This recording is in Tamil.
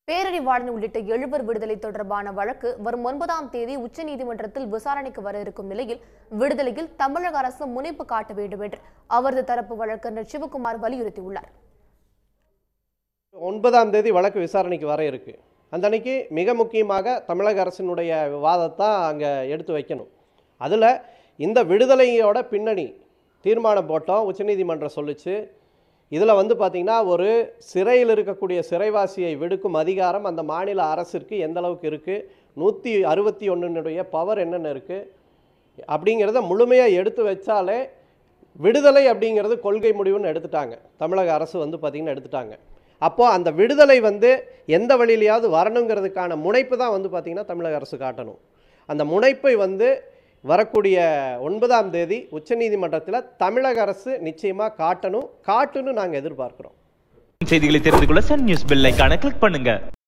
பேரறிவாளன் உள்ளிட்ட எழுவர் விடுதலை தொடர்பான வழக்கு வரும் ஒன்பதாம் தேதி உச்சநீதிமன்றத்தில் விசாரணைக்கு வர இருக்கும் நிலையில் விடுதலையில் தமிழக அரசு முனைப்பு காட்ட வேண்டும் என்று அவரது தரப்பு வழக்கறிஞர் சிவகுமார் வலியுறுத்தியுள்ளார் ஒன்பதாம் தேதி வழக்கு விசாரணைக்கு வர இருக்கு அந்த அன்னைக்கு மிக முக்கியமாக தமிழக அரசினுடைய விவாதத்தை அங்கே எடுத்து வைக்கணும் அதில் இந்த விடுதலையோட பின்னணி தீர்மானம் போட்டோம் உச்சநீதிமன்றம் சொல்லுச்சு இதில் வந்து பார்த்திங்கன்னா ஒரு சிறையில் இருக்கக்கூடிய சிறைவாசியை விடுக்கும் அதிகாரம் அந்த மாநில அரசிற்கு எந்த அளவுக்கு இருக்குது நூற்றி அறுபத்தி ஒன்றினுடைய பவர் என்னென்ன இருக்குது அப்படிங்கிறத முழுமையாக எடுத்து வச்சாலே விடுதலை அப்படிங்கிறது கொள்கை முடிவுன்னு எடுத்துட்டாங்க தமிழக அரசு வந்து பார்த்திங்கன்னா எடுத்துட்டாங்க அப்போது அந்த விடுதலை வந்து எந்த வழியிலையாவது வரணுங்கிறதுக்கான முனைப்பு தான் வந்து பார்த்திங்கன்னா தமிழக அரசு காட்டணும் அந்த முனைப்பை வந்து வரக்கூடிய ஒன்பதாம் தேதி உச்சநீதிமன்றத்தில் தமிழக அரசு நிச்சயமாக காட்டணும் காட்டுன்னு நாங்கள் எதிர்பார்க்குறோம் செய்திகளை தெரிந்து கொள்ள சன் நியூஸ் பெல் ஐகானை கிளிக் பண்ணுங்க